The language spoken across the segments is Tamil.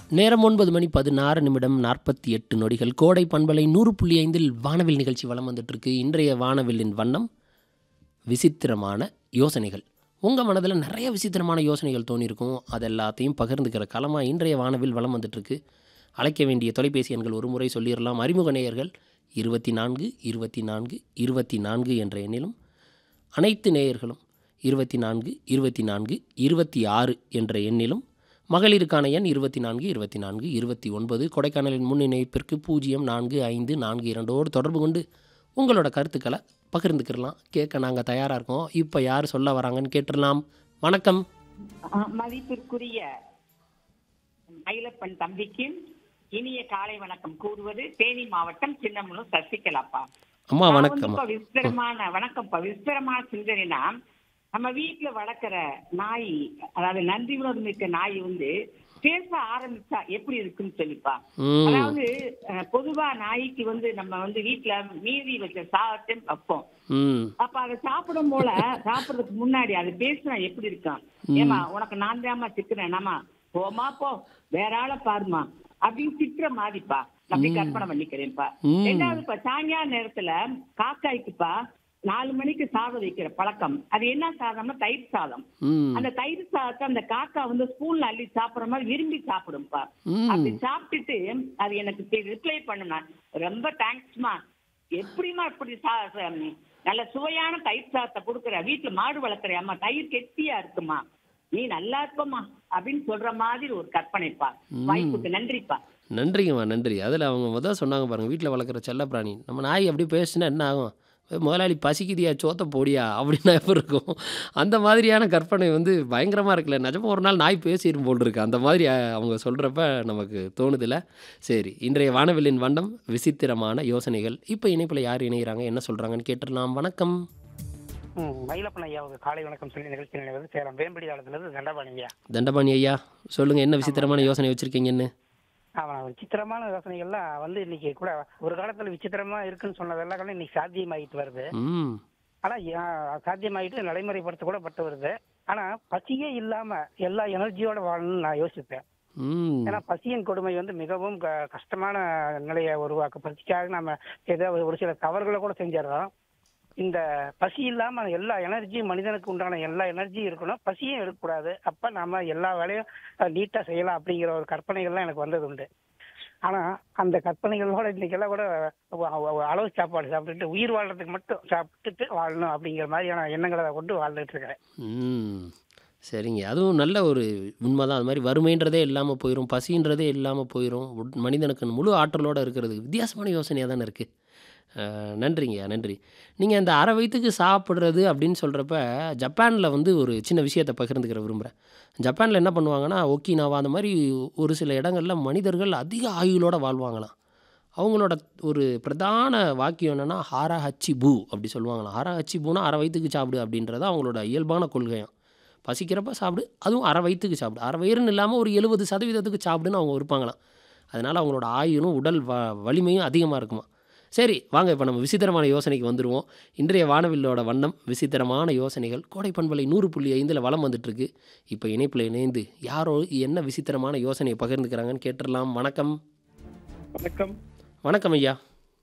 நேரம் ஒன்பது மணி பதினாறு நிமிடம் நாற்பத்தி எட்டு நொடிகள் கோடை பண்பலை நூறு புள்ளி ஐந்தில் வானவில் நிகழ்ச்சி வலம் வந்துட்டுருக்கு இன்றைய வானவில்லின் வண்ணம் விசித்திரமான யோசனைகள் உங்கள் மனதில் நிறைய விசித்திரமான யோசனைகள் தோணியிருக்கும் அது எல்லாத்தையும் பகிர்ந்துக்கிற களமாக இன்றைய வானவில் வலம் வந்துட்டுருக்கு அழைக்க வேண்டிய தொலைபேசி எண்கள் ஒரு முறை சொல்லிடலாம் அறிமுக நேயர்கள் இருபத்தி நான்கு இருபத்தி நான்கு இருபத்தி நான்கு என்ற எண்ணிலும் அனைத்து நேயர்களும் இருபத்தி நான்கு இருபத்தி நான்கு இருபத்தி ஆறு என்ற எண்ணிலும் மகளிருக்கான எண் இருபத்தி நான்கு இருபத்தி நான்கு இருபத்தி ஒன்பது கொடைக்கானலின் முன் இணைப்பிற்கு பூஜ்ஜியம் நான்கு ஐந்து நான்கு இரண்டோடு தொடர்பு கொண்டு உங்களோட கருத்துக்களை பகிர்ந்துக்கிடலாம் கேட்க நாங்கள் தயாராக இருக்கோம் இப்போ யார் சொல்ல வராங்கன்னு கேட்டுடலாம் வணக்கம் ஆ, மதிப்பிற்குரிய மயிலப்பன் தம்பிக்கு இனிய காலை வணக்கம் கூறுவது தேனி மாவட்டம் சின்னமனூர் சசிகலாப்பா அம்மா நான் வந்து வணக்கம் இப்ப விஸ்திரமான வணக்கம்ப்பா விஸ்திரமான சிந்தனைனா நம்ம வீட்டுல வளர்க்குற நாய் அதாவது நன்றி உணர்வு மிக்க நாய் வந்து பேச ஆரம்பிச்சா எப்படி இருக்குன்னு சொல்லிப்பா ம் அதாவது அஹ், பொதுவா நாய்க்கு வந்து நம்ம வந்து வீட்டுல மீதி வச்ச சாதத்தை வைப்போம் ம் அப்ப அதை சாப்பிடும் போல சாப்பிடுறதுக்கு முன்னாடி அது பேசினா எப்படி இருக்கும் ஏமா உனக்கு நான் தாமா திட்டுறேன் நாமா போமா போ வேற ஆளை பாருமா அப்படின்னு திட்டுற மாதிரிப்பா அப்படி கற்பனை பண்ணிக்கிறேன்ப்பா ம். ரெண்டாவதுப்பா சாயங்கால நேரத்துல காக்காய்க்குப்பா நாலு மணிக்கு சாதம் வைக்கிற பழக்கம் அது என்ன சாதம்னா தயிர் சாதம் ம் அந்த தயிர் சாதத்தை அந்த காக்கா வந்து ஸ்பூன்ல அள்ளி சாப்பிடுற மாதிரி விரும்பி சாப்பிடும்ப்பா ம். அப்படி சாப்பிட்டுட்டு அது எனக்கு ரிப்ளை பண்ணுமா ரொம்ப தேங்க்ஸ்மா எப்படிமா இப்படி சா சா- நல்ல சுவையான தயிர் சாதத்தை கொடுக்குற வீட்டுல மாடு வளர்க்குறியாம்மா தயிர் கெட்டியா இருக்குமா நீ நல்லா இருப்பமா அப்படின்னு சொல்ற மாதிரி ஒரு கற்பனைப்பா வாய்ப்புக்கு நன்றிப்பா நன்றிங்கம்மா நன்றி அதில் அவங்க முதல் சொன்னாங்க பாருங்கள் வீட்டில் வளர்க்குற செல்லப்பிராணி நம்ம நாய் அப்படி பேசுனா என்ன ஆகும் "ஏய், முதலாளி பசிக்குதியா சோத்த போடியா அப்படின்னா எப்படி இருக்கும் அந்த மாதிரியான கற்பனை வந்து பயங்கரமாக இருக்குல்ல நிஜமா ஒரு நாள் நாய் பேசிடும் போல் இருக்கு அந்த மாதிரி அஹ், அவங்க சொல்கிறப்ப நமக்கு தோணுதில்ல சரி இன்றைய வானவில்லின் வண்ணம் விசித்திரமான யோசனைகள் இப்போ இணைப்பில் யார் இணைகிறாங்க என்ன சொல்கிறாங்கன்னு கேட்டுடலாம் வணக்கம் ம், மயிலப்பன் ஐயாவுக்கு காலை வணக்கம் சொல்லி நிகழ்ச்சி நினைவது சேலம் வேம்படி காலத்துலேருந்து தண்டபாணிங்க தண்டபாணி ஐயா சொல்லுங்கள் என்ன விசித்திரமான யோசனை வச்சுருக்கீங்கன்னு அவன் விசித்திரமான யோசனைகள்லாம் வந்து இன்னைக்கு கூட ஒரு காலத்துல விசித்திரமா இருக்குன்னு சொன்னதெல்லாம் கூட இன்னைக்கு சாத்தியமாயிட்டு வருது ம் ஆனா யா- சாத்தியமாயிட்டு நடைமுறைப்படுத்த கூட பட்டு வருது ஆனா பசியே இல்லாம எல்லா எனர்ஜியோட வாழணும்னு நான் யோசிப்பேன் ம் ஏன்னா பசியின் கொடுமை வந்து மிகவும் க- கஷ்டமான நிலையை உருவாக்க பசிக்காக நம்ம ஏதோ ஒரு சில தவறுகளை கூட செஞ்சிடறோம் இந்த பசி இல்லாம எல்லா எனர்ஜியும் மனிதனுக்கு உண்டான எல்லா எனர்ஜியும் இருக்கணும் பசியும் இருக்கக்கூடாது அப்ப நாம எல்லா வேலையும் நீட்டா செய்யலாம் அப்படிங்கிற ஒரு கற்பனைகள்லாம் எனக்கு வந்தது உண்டு ஆனா அந்த கற்பனைகளோட இன்னைக்கெல்லாம் கூட ஒ- ஒ- அளவு சாப்பாடு சாப்பிட்டுட்டு உயிர் வாழ்றதுக்கு மட்டும் சாப்பிட்டுட்டு வாழணும் அப்படிங்கிற மாதிரியான எண்ணங்களை கொண்டு வாழ்ந்துட்டு இருக்கிறேன் ம் சரிங்க அதுவும் நல்ல ஒரு உண்மை தான் அது மாதிரி வறுமைன்றதே இல்லாமல் போயிடும் பசின்றதே இல்லாமல் போயிடும் உட்- மனிதனுக்கு முழு ஆற்றலோடு இருக்கிறது வித்தியாசமான யோசனையாக தானே இருக்குது நன்றிங்கய்யா நன்றி நீங்கள் இந்த அரை வயிற்றுக்கு சாப்பிட்றது அப்படின்னு சொல்கிறப்ப ஜப்பானில் வந்து ஒரு சின்ன விஷயத்தை பகிர்ந்துக்கிற விரும்புகிறேன் ஜப்பானில் என்ன பண்ணுவாங்கன்னா ஒக்கினாவா அந்த மாதிரி ஒரு சில இடங்களில் மனிதர்கள் அதிக ஆயுளோட வாழ்வாங்களாம் அவங்களோட ஒரு பிரதான வாக்கியம் என்னென்னா ஹாரா ஹச்சி பூ அப்படி சொல்லுவாங்களாம் ஹாரா ஹச்சி பூனா அரை வயிற்றுக்கு சாப்பிடு அப்படின்றது அவங்களோட இயல்பான கொள்கையாம் பசிக்கிறப்ப சாப்பிடு அதுவும் அரை வயிற்றுக்கு சாப்பிடு அரை வயிறுன்னு இல்லாமல் ஒரு எழுபது சதவீதத்துக்கு சாப்பிடுன்னு அவங்க இருப்பாங்களாம் அதனால் அவங்களோட ஆயுளும் உடல் வ வலிமையும் அதிகமாக இருக்குமா சரி வாங்க இப்போ நம்ம விசித்திரமான யோசனைக்கு வந்துடுவோம் இன்றைய வானவில்லோட வண்ணம் விசித்திரமான யோசனைகள் கோடை பண்பலை நூறு புள்ளி ஐந்தில் வளம் வந்துட்டுருக்கு இப்போ இணைப்பில் இணைந்து யாரோ என்ன விசித்திரமான யோசனையை பகிர்ந்துக்கிறாங்கன்னு கேட்டுடலாம் வணக்கம் வணக்கம் வணக்கம் ஐயா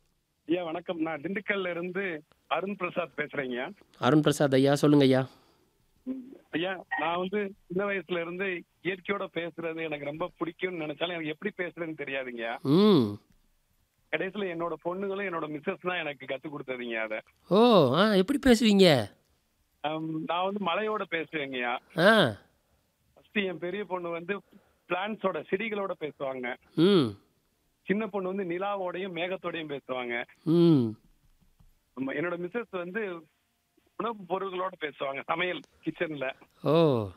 ஐயா வணக்கம் நான் திண்டுக்கல்ல இருந்து அருண் பிரசாத் பேசுறேங்க அருண் பிரசாத் ஐயா சொல்லுங்க ஐயா ம், ஐயா நான் வந்து சின்ன வயசுல இருந்து இயற்கையோட பேசுறது எனக்கு ரொம்ப பிடிக்கும்னு நினைச்சாலும் எனக்கு எப்படி பேசுறதுன்னு தெரியாதுங்க ம் கடைசியில என்னோட பொண்ணுங்களும் என்னோட மிஸ்ஸஸ் தான் எனக்கு கத்து கொடுத்ததுங்க அத ஓ ஆ எப்படி பேசுவீங்க ஆம், நான் வந்து மலையோட பேசுவேங்கய்யா ஆ ஃபர்ஸ்ட் என் பெரிய பொண்ணு வந்து பிளான்ஸோட செடிகளோட பேசுவாங்க ம் சின்ன பொண்ணு வந்து நிலாவோடையும் மேகத்தோடையும் பேசுவாங்க ம் ஆமா, என்னோட மிஸ்ஸஸ் வந்து உணவு பொருள்களோட பேசுவாங்க சமையல் கிச்சன்ல ஓ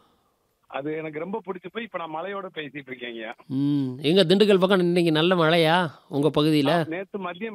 அது எனக்கு ரொம்ப பிடிச்சு போய் இப்ப நான் மலையோட பேசிட்டு இருக்கேங்க ம் எங்க திண்டுக்கல் பக்கம் இன்னைக்கு நல்ல மழையா உங்க பகுதியில் நேத்து மதியம்